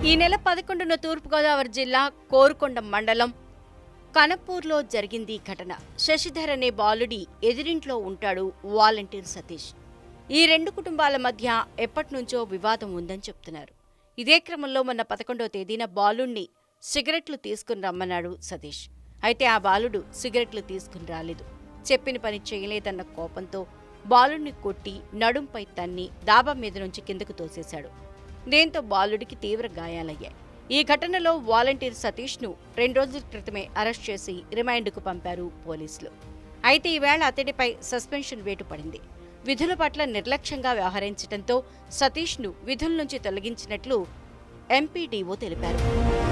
ఈ నెల పదకొండున తూర్పుగోదావరి జిల్లా కోరుకొండ మండలం కనపూర్లో జరిగింది ఈ ఘటన శశిధర్ అనే బాలుడి ఎదిరింట్లో ఉంటాడు వాలంటీర్ సతీష్ ఈ రెండు కుటుంబాల మధ్య ఎప్పటినుంచో వివాదం ఉందని చెప్తున్నారు ఇదే క్రమంలో మొన్న పదకొండవ తేదీన బాలుణ్ణి సిగరెట్లు తీసుకుని రమ్మన్నాడు సతీష్ అయితే ఆ బాలుడు సిగరెట్లు తీసుకుని రాలేదు చెప్పిన పని చేయలేదన్న కోపంతో బాలుణ్ణి కొట్టి నడుంపై తన్ని డాబా మీద నుంచి కిందకు తోసేశాడు దీంతో బాలుడికి తీవ్ర గాయాలయ్యాయి ఈ ఘటనలో వాలంటీర్ సతీష్ను రెండు రోజుల క్రితమే అరెస్ట్ చేసి రిమాండ్కు పంపారు పోలీసులు అయితే ఈవేళ అతడిపై సస్పెన్షన్ వేటు పడింది విధుల పట్ల నిర్లక్ష్యంగా వ్యవహరించడంతో సతీష్ను విధుల నుంచి తొలగించినట్లు ఎంపీడీఓ తెలిపారు